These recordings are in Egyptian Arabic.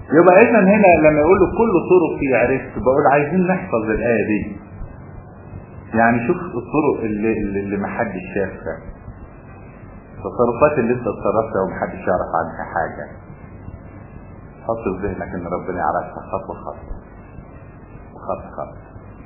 يبقى اذا هنا لما يقول له كل طرقي عرفت بقول عايزين نحفظ الايه دي يعني شوف الطرق اللي اللي, اللي محدش شافها التصرفات اللي انت تصرفتها ومحدش يعرف عنها حاجه حط في ذهنك ان ربنا يعرفها خطوه خطوه خطوه خطوه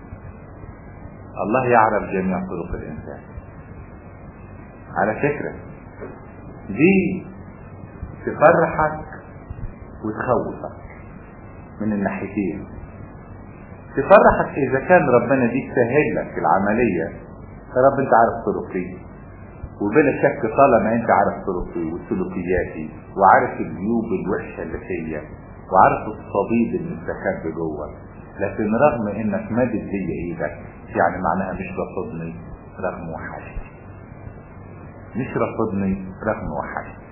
الله يعرف جميع طرق الانسان على فكره دي تفرحك وتخوفك من الناحيتين تفرحك اذا كان ربنا دي سهل لك العملية يا رب انت عارف طرقي وبلا شك طالما انت عارف طرقي وسلوكياتي وعارف الجيوب الوحشة اللي فيا وعارف الصديد اللي مستخبي جوه لكن رغم انك مادد لي ايدك يعني معناها مش رافضني رغم وحشتي مش رافضني رغم وحشتي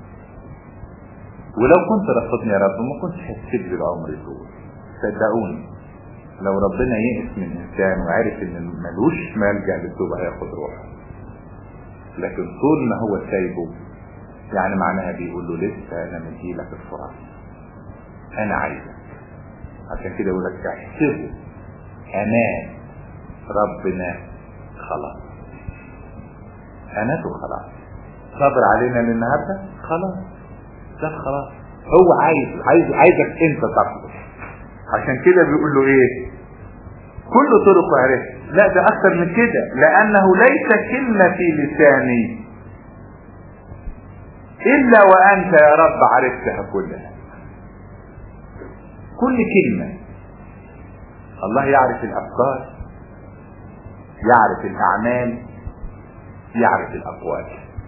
ولو كنت رفضني يا رب ما كنتش هتسيب لي العمر طول صدقوني لو ربنا يئس من انسان وعرف ان ملوش ملجا للتوبه هياخد روحه لكن طول ما هو سايبه يعني معناها بيقول له لسه انا مديلك الفرص انا عايزك عشان كده يقول لك احسبه امان ربنا خلاص اناته خلاص صبر علينا للنهارده خلاص ده خلاص هو عايز عايز عايزك انت تقبل عشان كده بيقول له ايه كل طرق عرفت لا ده اكتر من كده لانه ليس كلمة في لساني الا وانت يا رب عرفتها كلها كل كلمة الله يعرف الافكار يعرف الاعمال يعرف الاقوال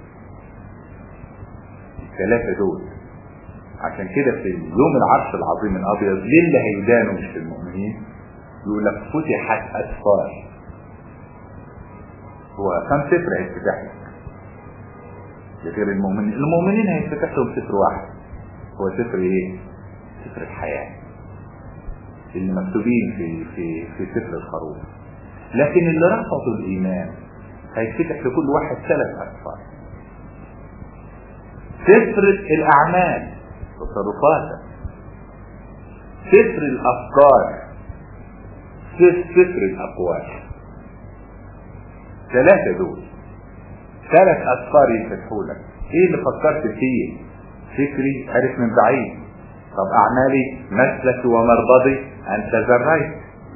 الثلاثة دول عشان كده في يوم العرش العظيم الابيض للي هيدانوا مش المؤمنين يقول لك فتحت اسفار هو كم سفر هيتفتح لك لغير المؤمنين المؤمنين هيتفتح لهم سفر واحد هو سفر ايه سفر الحياة اللي مكتوبين في في في سفر الخروف لكن اللي رفضوا الايمان هيتفتح لكل واحد ثلاث اسفار سفر الاعمال تصرفاتك سفر الافكار سفر الاقوال ثلاثة دول ثلاث اسفار يفتحوا لك ايه اللي فكرت فيه فكري عرف من بعيد طب اعمالي مسلكي ومربضي انت زريت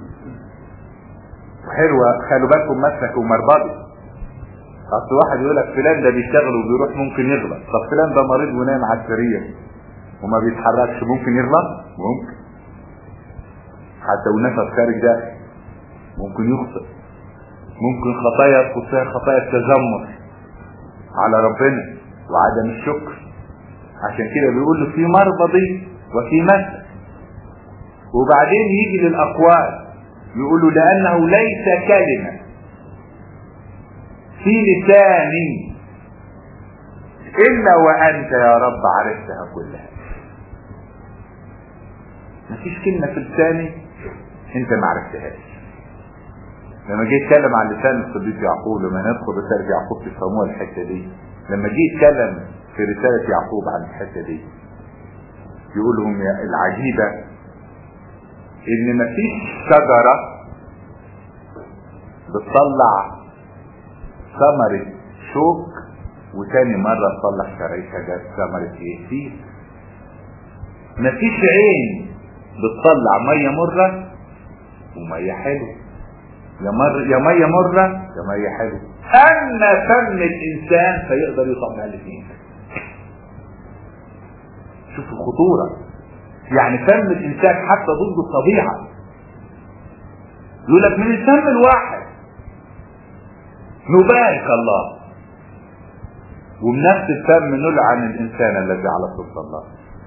وحلوة خلوا بالكم مسلك ومربضي اصل واحد يقول لك فلان ده بيشتغل وبيروح ممكن يغلط طب فلان ده مريض ونام على السرير وما بيتحركش ممكن يغلط ممكن حتى والنفس خارج ده ممكن يخطئ ممكن خطايا تكون فيها خطايا التذمر على ربنا وعدم الشكر عشان كده بيقول له في مربضي وفي مسك وبعدين يجي للاقوال يقول له لانه ليس كلمه في لساني الا وانت يا رب عرفتها كلها مفيش كلمة في لساني انت ما عرفتهاش لما جه يتكلم عن لسان الصديق يعقوب لما ندخل رسالة يعقوب تفهموها الحتة دي لما جه يتكلم في رسالة يعقوب عن الحتة دي يقول لهم يا العجيبة ان مفيش شجرة بتطلع ثمرة شوك وتاني مرة تطلع شجرة ثمرة ايه فيه مفيش عين بتطلع مية مرة ومية حلوة يا مر يا مية مرة يا مية حلوة أما فم الإنسان فيقدر يطلع الاثنين شوف الخطورة يعني فم الإنسان حتى ضد الطبيعة يقول لك من الفم الواحد نبارك الله ومن نفس الفم نلعن الإنسان الذي على صوت الله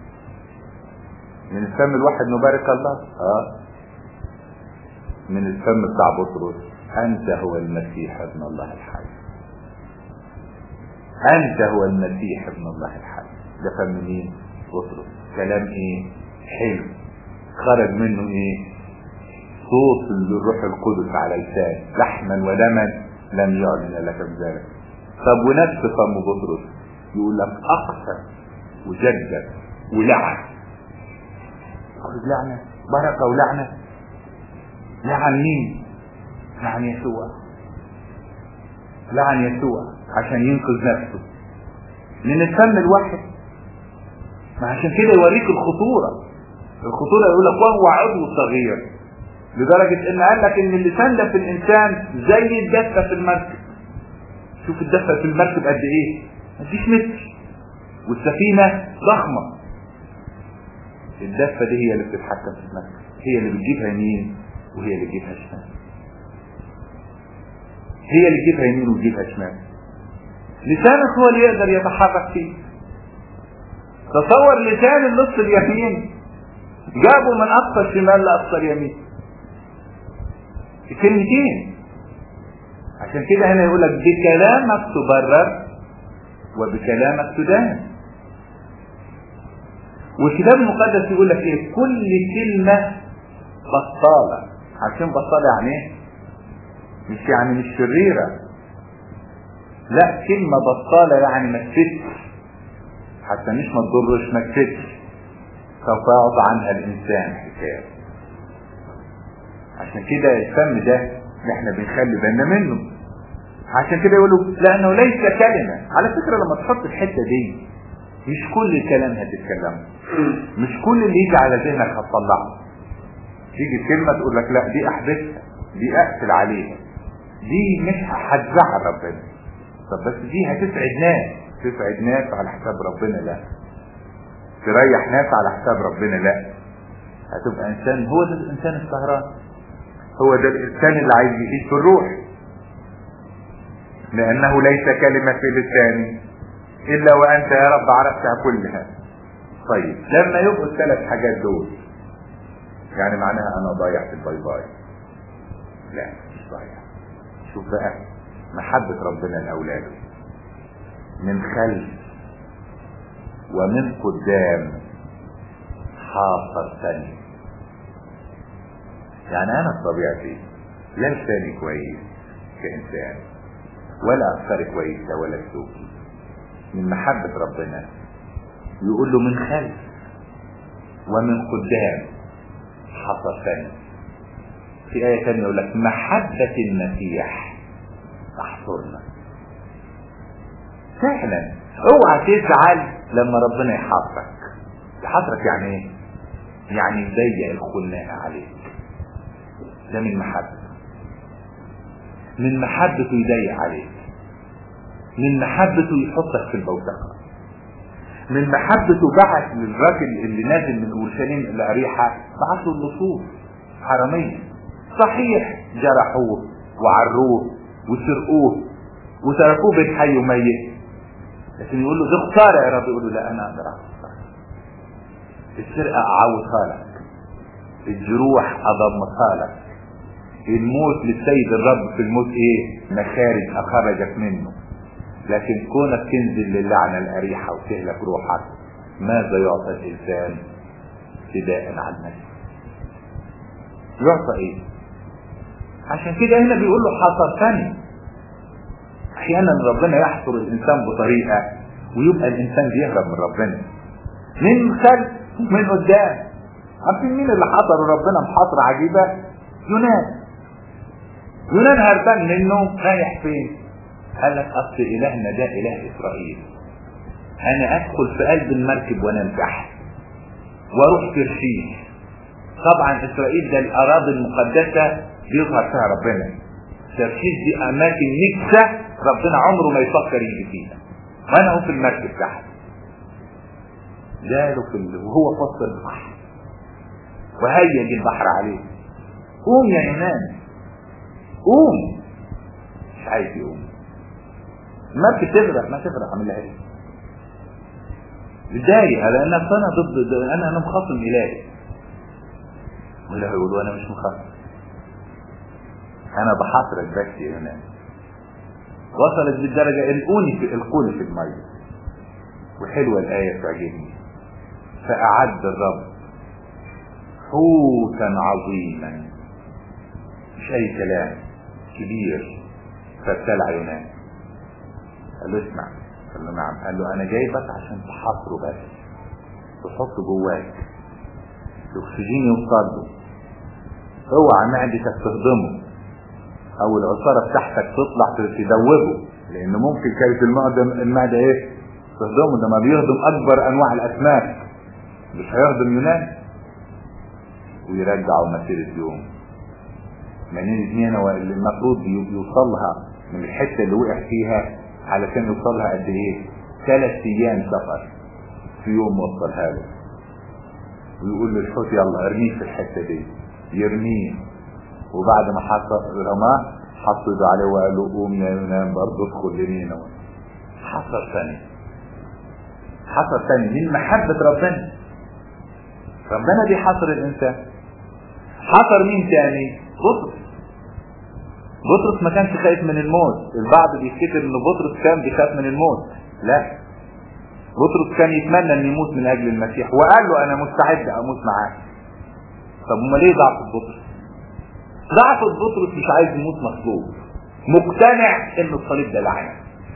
من الفم الواحد نبارك الله اه من الفم بتاع بطرس انت هو المسيح ابن الله الحي انت هو المسيح ابن الله الحي ده فم مين بطرس كلام ايه حلو خرج منه ايه صوت الروح القدس على لسان لحما ودما لم يعلن لك بذلك طب ونفس فم بطرس يقول لك اقسم وجدد ولعن تأخذ لعنة بركة ولعنة لعن مين لعن يسوع لعن يسوع عشان ينقذ نفسه من الفم الواحد ما عشان كده يوريك الخطورة الخطورة يقول لك وهو عضو صغير لدرجة ان قال لك ان اللسان ده في الانسان زي الدفة في المركب شوف الدفة في المركب قد ايه مفيش متر والسفينة ضخمة الدفة دي هي اللي بتتحكم في المركب هي اللي بتجيبها يمين وهي اللي تجيبها شمال هي اللي تجيبها يمين وتجيبها شمال لسانك هو اللي يقدر يتحرك فيه تصور لسان النص اليمين جابوا من اقصى الشمال لاقصى اليمين كلمتين عشان كده هنا يقول لك بكلامك تبرر وبكلامك تدان والكتاب المقدس يقول لك ايه كل كلمة بطالة عارفين بطالة يعني ايه مش يعني مش شريرة لا كلمة بطالة يعني ما تفتش حتى مش ما تضرش ما تفتش سوف يعطى عنها الانسان حساب عشان كده الفم ده احنا بنخلي بالنا منه عشان كده يقولوا لانه ليس كلمه على فكره لما تحط الحته دي مش كل الكلام هتتكلمه مش كل اللي يجي على ذهنك هتطلعه تيجي كلمه تقول لك لا دي احبسها دي اقفل عليها دي مش هتزعل ربنا طب بس دي هتسعد ناس تسعد ناس على حساب ربنا لا تريح ناس على حساب ربنا لا هتبقى انسان هو ده الانسان السهران هو ده الانسان اللي عايز يعيش في الروح لانه ليس كلمة في لساني الا وانت يا رب عرفتها كلها طيب لما يبقوا الثلاث حاجات دول يعني معناها انا ضايع في الباي باي لا مش ضايع شوف بقى محبة ربنا لاولاده من خلف ومن قدام حاصر ثاني يعني انا بطبيعتي لا لساني كويس كانسان ولا افكاري كويسه ولا سلوكي من محبه ربنا يقول له من خلف ومن قدام حصل ثاني في آية ثانية يقول لك محبة المسيح تحصرنا فعلا اوعى تزعل لما ربنا يحاصرك يحاصرك يعني ايه؟ يعني يضيق الخناقة عليك ده من محبة من محبته يضيق عليك من محبته يحطك في البوتقة من محبته بعت للراجل اللي نازل من اورشليم الى اريحة بعت له اللصوص حرامية صحيح جرحوه وعروه وسرقوه وتركوه بين حي وميت لكن يقول له دي خسارة يا رب يقول له لا انا اقدر اخسر السرقة اعوضها لك الجروح اضمتها لك الموت للسيد الرب في الموت ايه مخارج اخرجك منه لكن كونك تنزل للعنة الاريحة وتهلك روحك ماذا يعطى الانسان فداء عن نفسه يعطى ايه عشان كده هنا بيقول له حصرتني احيانا ربنا يحصر الانسان بطريقة ويبقى الانسان بيهرب من ربنا من خلف من قدام عارفين مين اللي حصروا ربنا محاصرة عجيبة يونان يونان هربان منه رايح فين قال لك اصل الهنا ده اله اسرائيل انا ادخل في قلب المركب وانام تحت واروح ترشيش طبعا اسرائيل ده الاراضي المقدسة بيظهر فيها ربنا ترشيش دي اماكن نكسة ربنا عمره ما يفكر يجي فيها وانا هو في المركب تحت جاله في ال... وهو في وسط البحر وهيج البحر عليه قوم يا يونان قوم مش عايز يقوم المركب تغرق ما تغرق عامل لها ايه متضايق لان انا ضد انا انا مخاصم الهي ولا يقولوا انا مش مخاصم انا بحاصرك بس يا يونان وصلت للدرجة القوني في القوني في المية وحلوة الآية تعجبني فأعد الرب حوتا عظيما مش أي كلام كبير فابتلع يونان قال له اسمع قال له نعم قال له أنا جايبك عشان تحاصره بس تحط جواك الاكسجين يوصل له اوعى معدتك تهضمه او العصارة بتاعتك تطلع تدوبه لان ممكن كانت المعدة المعدة ايه تهضمه ده ما بيهضم اكبر انواع الاسماك مش هيهضم يونان ويرجعوا مسيرة يوم منين هنا اللي المفروض يوصلها من الحتة اللي وقع فيها علشان يوصلها قد ايه ثلاث ايام سفر في يوم وصلها له ويقول للحوت يلا ارميه في الحتة دي يرميه وبعد ما حط رماه حط ايده عليه وقال له قوم يا يونان برضه ادخل لمين حصل ثاني حصل ثاني من محبة ربنا ربنا دي حصر الانسان حصر مين تاني بطرس بطرس ما كانش خايف من الموت البعض بيفتكر ان بطرس كان بيخاف من الموت لا بطرس كان يتمنى ان يموت من اجل المسيح وقال له انا مستعد اموت معاك طب امال ليه ضعف بطرس ضعف بطرس مش عايز يموت مصلوب مقتنع ان الصليب ده لعنه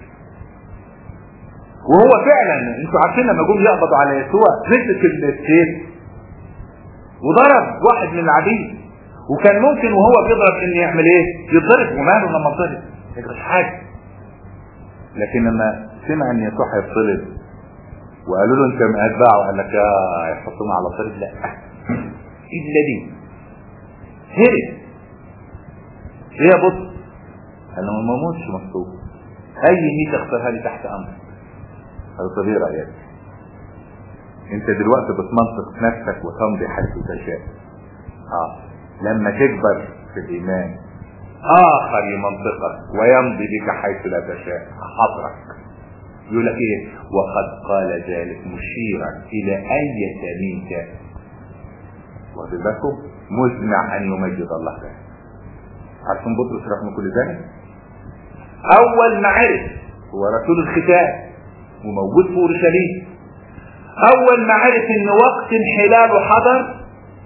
وهو فعلا انتوا عارفين لما جم يقبضوا على يسوع مسك السيف وضرب واحد من العبيد وكان ممكن وهو بيضرب ان يعمل ايه يضرب وماله لما ضرب مش حاجه لكن لما سمع ان يسوع هيطلب وقالوا له انت من اتباعه قال لك يا يحطونا على طريق لا الا دي هرب ايه يا بص انا ما موتش مكتوب اي ميت اختارها لي تحت امرك قال طب ايه رايك انت دلوقتي بتمنطق نفسك وتمضي حيث تشاء اه لما تكبر في الايمان اخر يمنطقك ويمضي بك حيث لا تشاء حضرك يقول لك ايه وقد قال ذلك مشيرا الى اية منك واخد بالكم مزمع ان يمجد الله تعالى عارفين بطرس رغم كل ذلك اول ما عرف هو رسول الختام وموجود في اورشليم اول ما عرف ان وقت انحلاله حضر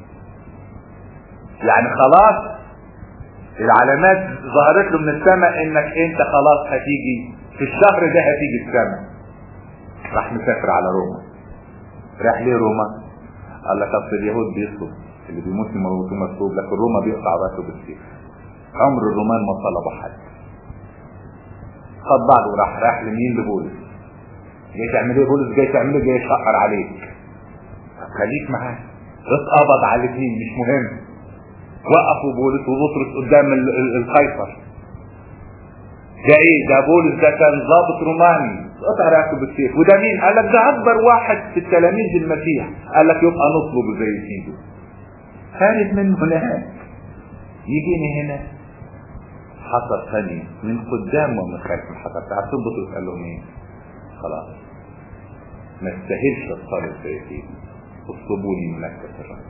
يعني خلاص العلامات ظهرت له من السماء انك انت خلاص هتيجي في الشهر ده هتيجي السماء راح مسافر على روما راح ليه روما قال لك اصل اليهود بيصلب اللي بيموت يموتوه مصلوب لكن روما بيقطع راسه بالسيف عمر الرومان ما صلبوا حد خد بعضه وراح راح لمين لبولس جاي تعمل ايه بولس جاي تعمل ايه جاي يشقر عليك طب خليك معاه اتقبض على الاثنين مش مهم وقفوا بولس وبطرس قدام القيصر ده ايه ده بولس ده كان ضابط روماني قطع راسه بالسيف وده مين قال لك ده اكبر واحد في التلاميذ المسيح قال لك يبقى نطلبه زي سيده خارج من هناك يجيني هنا حصل ثاني من قدام ومن خلف الحصل تعرفين بطرس قال لهم ايه خلاص ما استاهلش الصلب زي سيدي اطلبوني من مكة الرب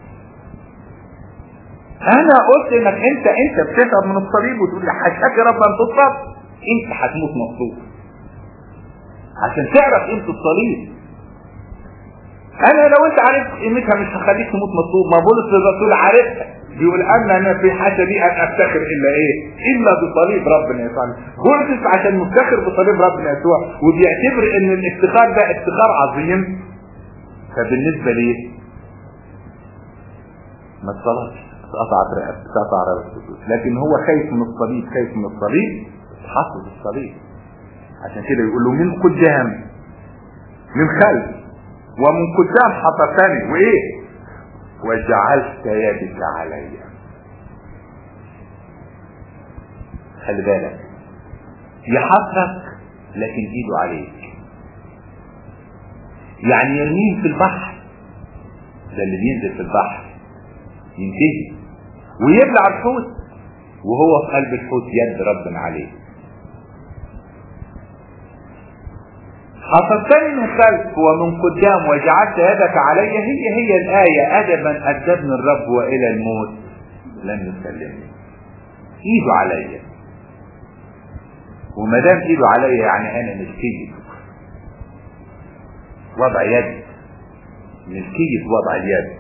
انا قلت انك انت انت بتهرب من الصليب وتقول لي حاشاك يا رب ان تطلب انت هتموت مطلوب عشان تعرف قيمه الصليب انا لو انت عارف قيمتها مش هخليك تموت مطلوب ما بولس الرسول عارفها بيقول اما انا في حسبي ان افتخر الا ايه الا بصليب ربنا يسوع بولس عشان مفتخر بصليب ربنا يسوع وبيعتبر ان الافتخار ده افتخار عظيم فبالنسبه ليه ما تصلحش اتقطعت رقبته اتقطع رقبته لكن هو خايف من الصليب خايف من الصليب حافظ الصليب عشان كده يقول له من قدام من خلف ومن قدام حطتني وايه وجعلت يدك علي خلي بالك يحفظك لكن ايده عليك يعني يرميه في البحر ده اللي بينزل في البحر ينتهي ويبلع الحوت وهو في قلب الحوت يد ربنا عليه حفظتني من خلف ومن قدام وجعلت يدك علي هي هي الآية أدبا أدبني الرب وإلى الموت لم يسلمني إيده عليا وما دام إيده عليا يعني أنا ملكية وضع يد ملكية وضع اليد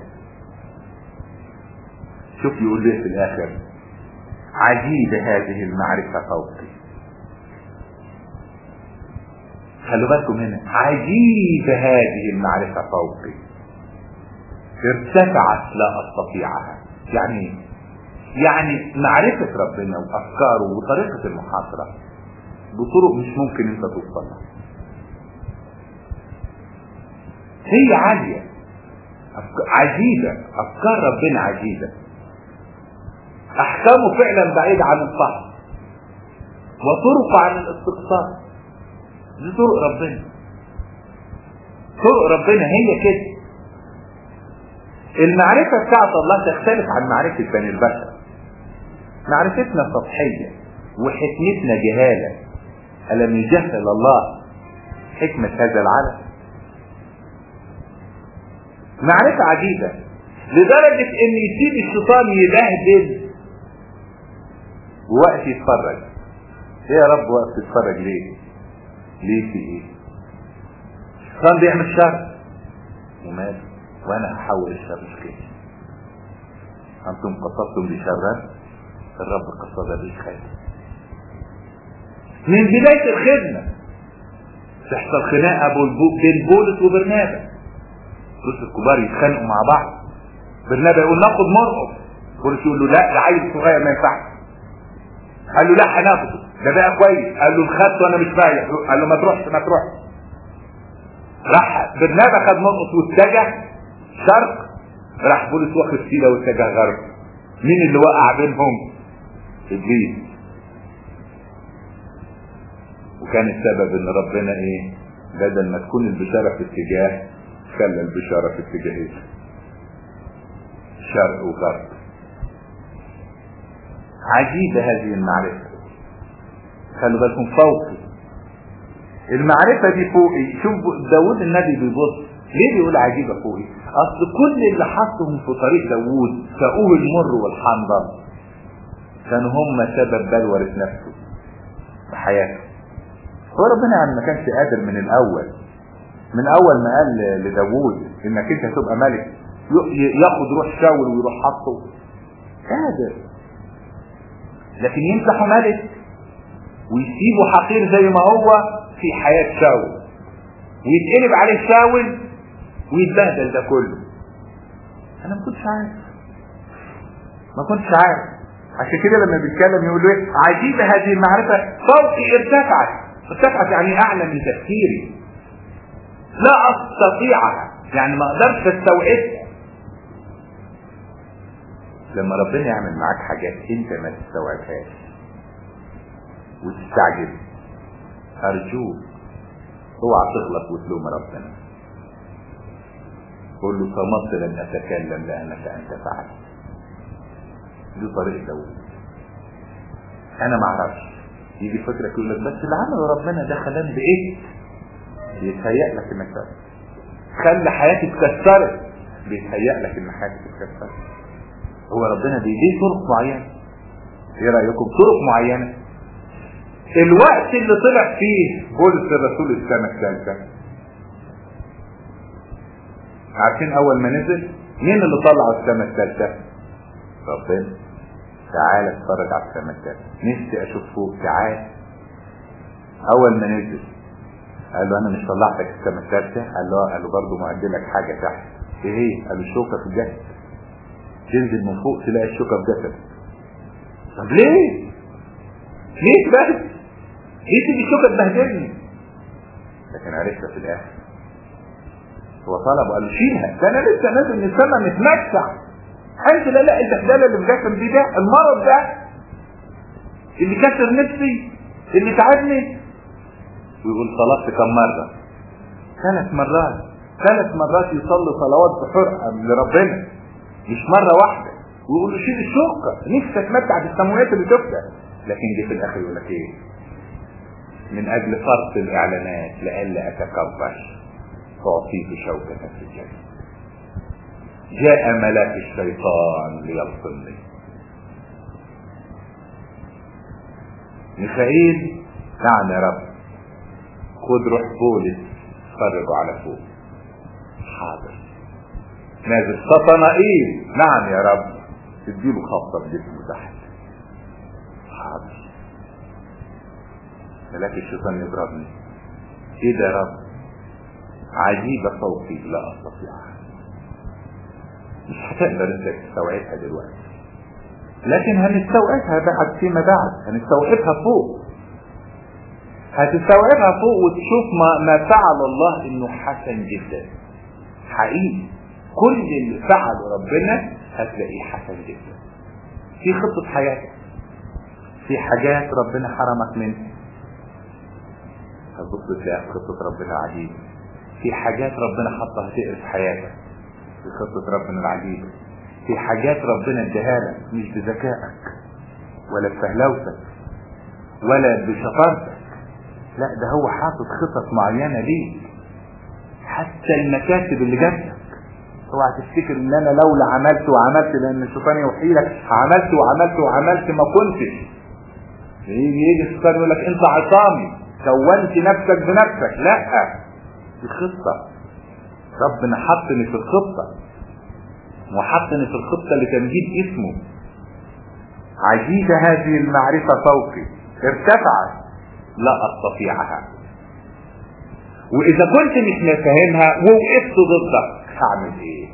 شوف يقول ليه في الآخر عجيب هذه المعرفة فوقي خلوا بالكم هنا عجيب هذه المعرفة فوقي ارتفعت لا استطيعها يعني يعني معرفة ربنا وافكاره وطريقة المحاصرة بطرق مش ممكن انت توصل لها هي عالية عجيبة افكار ربنا عجيبة احكامه فعلا بعيدة عن الفحص وطرق عن الاستقصاء دي طرق ربنا طرق ربنا هي كده المعرفة بتاعت الله تختلف عن معرفة بني البشر معرفتنا سطحية وحكمتنا جهالة ألم يجهل الله حكمة هذا العالم معرفة عجيبة لدرجة ان يسيب الشيطان يبهدل ووقت يتفرج ايه يا رب وقت تتفرج ليه ليه في ايه الشيطان بيعمل شر وماله وانا هحول الشر لخير انتم قصدتم لي شرا الرب قصد لي خير من بداية الخدمة تحصل خناقة بين بولس وبرنابا بولس الكبار يتخانقوا مع بعض برنابا يقول ناخد مرقب بولس يقول له لا ده عيل صغير ما ينفعش قال له لا هناخده ده بقى كويس قال له خدته وانا مش رايح قال له ما تروحش ما تروحش راح برنابا خد مرقص واتجه شرق راح بولس واخد سيلة واتجه غرب مين اللي وقع بينهم ابليس وكان السبب ان ربنا ايه بدل ما تكون البشارة في اتجاه خلى البشارة في اتجاهين شرق وغرب عجيبة هذه المعرفة خلوا بالكم فوقي المعرفة دي فوقي شوف داود النبي بيبص ليه بيقول عجيبة فوقي اصل كل اللي حطهم في طريق داود ساقوه المر والحنظل كانوا هم سبب بلورة نفسه في حياته هو ربنا يعني ما كانش قادر من الاول من اول ما قال لداود انك انت هتبقى ملك ياخد روح شاول ويروح حطه قادر لكن يمسحه ملك ويسيبه حقير زي ما هو في حياة شاول ويتقلب عليه شاول ويتبهدل ده كله انا ما كنتش عارف ما كنتش عارف عشان كده لما بيتكلم يقول له ايه عجيبه هذه المعرفه فوقي ارتفعت ارتفعت يعني اعلى من تفكيري لا استطيعها يعني ما اقدرش استوعبها لما ربنا يعمل معاك حاجات انت ما تستوعبهاش وتستعجب ارجوك اوعى تغلط وتلوم ربنا قول له صمت لن اتكلم لانك انت فعلت دي طريق داود انا ما اعرفش يجي فكرك يقول لك بس اللي عمله ربنا ده خلاني بايه بيتهيأ لك انك خلى حياتي اتكسرت بيتهيأ لك ان حياتك اتكسرت هو ربنا بيديه طرق معينه ايه رايكم طرق معينه الوقت اللي طلع فيه بولس الرسول السنه الثالثه عارفين اول ما نزل مين اللي طلعه السنه الثالثه ربنا تعالى اتفرج على السماء الثالثة نفسي اشوف فوق تعال اول ما نزل قال له انا مش طلعتك السماء الثالثة قال له قال له برضه معدل لك حاجة تحت ايه هي قال له الشوكة في الجسد تنزل من فوق تلاقي الشوكة في جسدك طب ليه ليه بس ليه تيجي الشوكة تبهدلني لكن عرفت في الاخر هو طلب وقال له شيلها ده انا لسه نازل من السماء متمتع انت لا لا البهدله اللي في جسم دي ده المرض ده اللي كسر نفسي اللي تعبني ويقول صلاه كم مره ثلاث مرات ثلاث مرات يصلي صلوات بحرقه لربنا مش مره واحده ويقول له شيل الشوكه نفسي اتمتع بالسماويات اللي شفتها لكن جه في الاخر يقول لك ايه من اجل فرط الاعلانات لئلا اتكبر فاعطيك شوكه في الجنه جاء ملاك الشيطان ليفصلني ميخائيل نعم يا رب خد روح بولس فرجوا على فوق حاضر نازل سطنائيل نعم يا رب اديله خبطة بجسمه تحت حاضر ملاك الشيطان يضربني ايه ده يا رب عجيبة صوتي لا استطيعها مش هتقدر انت تستوعبها دلوقتي لكن هنستوعبها بعد فيما بعد هنستوعبها فوق هتستوعبها فوق وتشوف ما, ما فعل الله انه حسن جدا حقيقي كل اللي فعله ربنا هتلاقيه حسن جدا في خطة حياتك في حاجات ربنا حرمك منها هتبص تلاقي خطة ربنا عجيبة في حاجات ربنا حطها تقرف حياتك في خطة ربنا العجيبة في حاجات ربنا اداها لك مش بذكائك ولا بفهلوتك ولا بشطارتك لا ده هو حاطط خطط معينة ليك حتى المكاسب اللي جنبك اوعى تفتكر ان انا لولا عملت وعملت لان الشيطان يوحي لك عملت وعملت وعملت ما كنتش يجي يجي الشيطان يقول لك انت عصامي كونت نفسك بنفسك لا دي خطه ربنا حطني في الخطه وحطني في الخطه لتمجيد اسمه عجيبه هذه المعرفه فوقي ارتفعت لا استطيعها واذا كنت مش فاهمها ووقفت ضدك هعمل ايه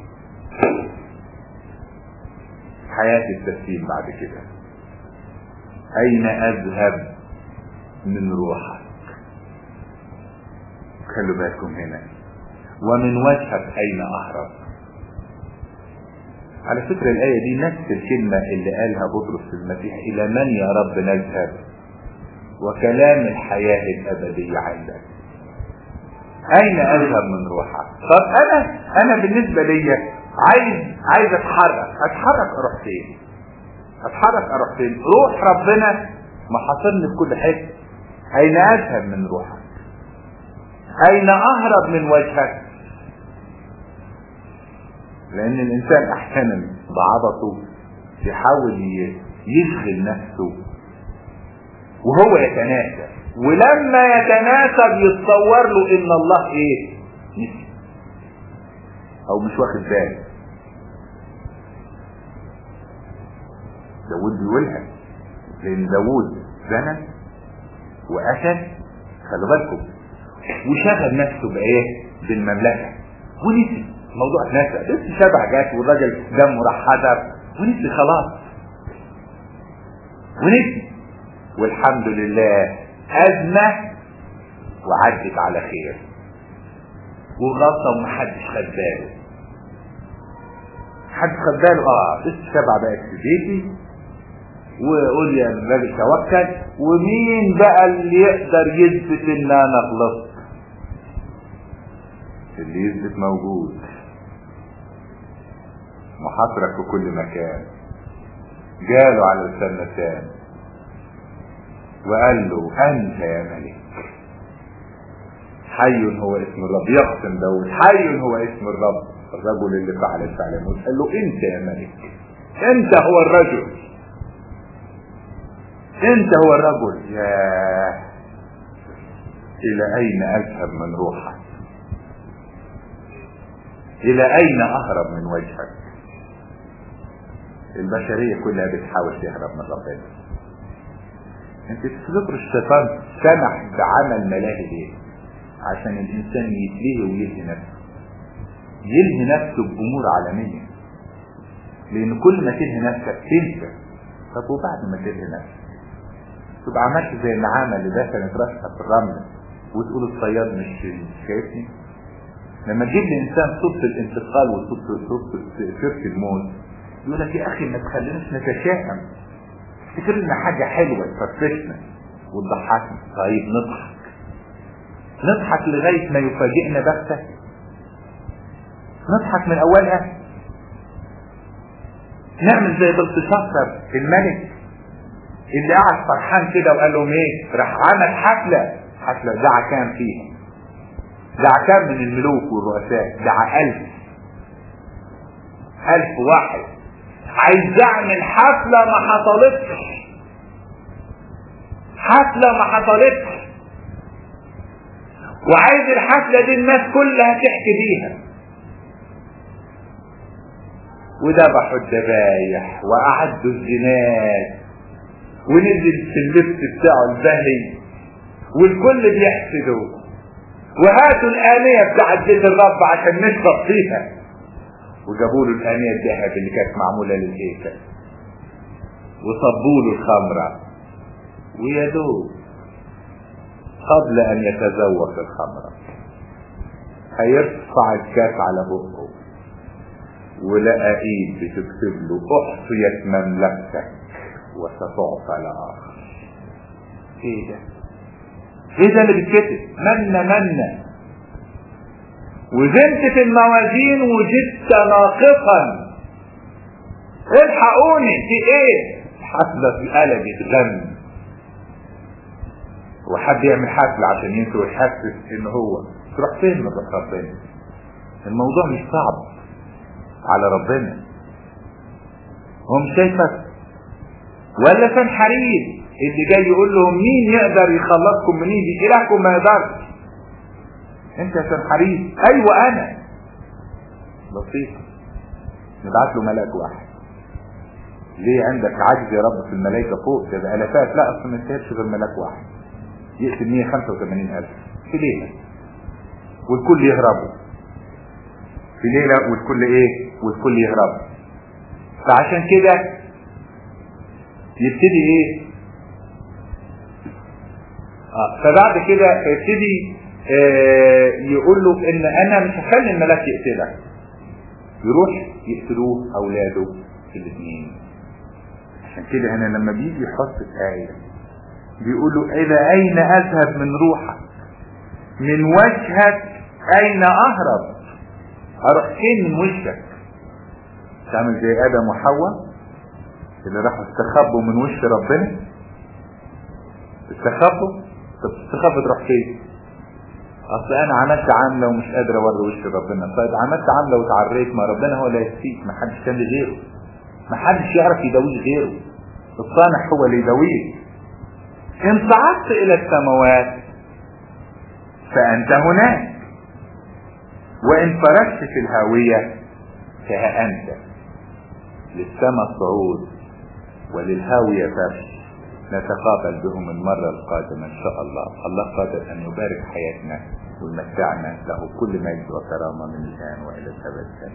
حياة التسليم بعد كده اين اذهب من روحك خلوا بالكم هنا ومن وجهك اين اهرب على فكرة الآية دي نفس الكلمة اللي قالها بطرس في المسيح إلى من يا رب نذهب وكلام الحياة الأبدية عندك اين اذهب من روحك طب انا انا بالنسبه لي عايز عايز اتحرك اتحرك اروح فين اتحرك اروح فين روح ربنا محاصرني في كل حته اين اذهب من روحك اين اهرب من وجهك لان الانسان احيانا بعبطه يحاول يشغل نفسه وهو يتناسى ولما يتناسب يتصور له ان الله ايه نسي او مش واخد باله داود بيقولها لان داود زنى واسد خلوا بالكم وشغل نفسه بايه بالمملكه ونسي موضوع اتنسى بس شبع جات والراجل دمه راح حدف ونسي خلاص ونسي والحمد لله أزمة وعدت على خير وغلطة ومحدش خد باله حد خد باله اه بس شبع بقت في بيتي وقول يا الراجل توكل ومين بقى اللي يقدر يثبت ان انا غلطت اللي يثبت موجود محاصرك في كل مكان جاله على لسان لسان وقال له انت يا ملك حي هو اسم الرب يقسم داود حي هو اسم الرب الرجل اللي فعل الفعل الموت قال له انت يا ملك انت هو الرجل انت هو الرجل يا الى اين اذهب من روحك الى اين اهرب من وجهك البشرية كلها بتحاول تهرب من ربنا انت تفتكر الشيطان سمح بعمل ملاهي ليه عشان الانسان يتلهي ويلهي نفسه يلهي نفسه بامور عالميه لان كل ما تلهي نفسك تنسى طب وبعد ما تلهي نفسك تبقى عملت زي النعامه اللي دفنت راسها في الرمل وتقول الصياد مش شايفني لما تجيب لانسان صوت الانتقال وصوت صوت سيره الموت يقول لك يا اخي ما تخليناش نتشائم افتكر لنا حاجه حلوه تفرفشنا وتضحكنا طيب نضحك نضحك لغايه ما يفاجئنا بغته نضحك من اولها نعمل زي بلتشاصر الملك اللي قعد فرحان كده وقال لهم ايه راح عمل حفله حفله دعا كام فيها دعا كام من الملوك والرؤساء دعا ألف ألف واحد عايز اعمل حفلة ما حصلتش حفلة ما حصلتش وعايز الحفلة دي الناس كلها تحكي بيها وذبحوا الذبايح وأعدوا الزناد ونزل في اللبس بتاعه البهي والكل بيحسدوا وهاتوا الآنية بتاعت بيت الرب عشان نشرب فيها وجابوا له الآنية الذهب اللي كانت معمولة للهيكل وصبوا له الخمرة ويا دوب قبل أن يتذوق الخمرة هيرفع الكاس على بقه ولقى ايد بتكتب له احصيت مملكتك وستعطى لاخر ايه ده ايه ده اللي بيتكتب منا منا وزنت في الموازين وجدت ناقصا الحقوني في ايه حفلة قلبت غم وحد يعمل حفلة عشان ينسى ويحسس ان هو تروح فين من روح ربنا الموضوع مش صعب على ربنا هو مش شايفك ولا كان حريم اللي جاي يقول لهم مين يقدر يخلصكم من ايدي الهكم ما يقدرش انت يا حريم ايوه انا بسيط نبعت له ملاك واحد ليه عندك عجز يا رب في الملائكة فوق ده الافات لا اصلا ما يستاهلش غير ملاك واحد يقتل 185 الف في ليلة والكل يهربوا في ليلة والكل ايه والكل يهرب فعشان كده يبتدي ايه آه فبعد كده يبتدي آه يقول له ان انا مش هخلي الملاك يقتلك يروح يقتلوه اولاده الاثنين عشان كده هنا لما بيجي يحط الآية بيقول له إذا أين أذهب من روحك من وجهك أين أهرب أروح فين من وشك تعمل زي آدم وحواء اللي راحوا استخبوا من وش ربنا استخبوا طب تستخبى تروح فين اصل انا عملت عامله ومش قادر اوري وش ربنا طيب عملت عامله وتعريت ما ربنا هو اللي يكفيك ما حدش كان غيره ما حدش يعرف يداويه غيره الصانع هو اللي يداويه ان صعدت الى السماوات فانت هناك وان فرشت في الهاويه فها انت للسماء الصعود وللهاويه فرش نتقابل بهم المرة القادمة إن شاء الله الله قادر أن يبارك حياتنا ويمتعنا له كل مجد وكرامة من الآن وإلى الأبد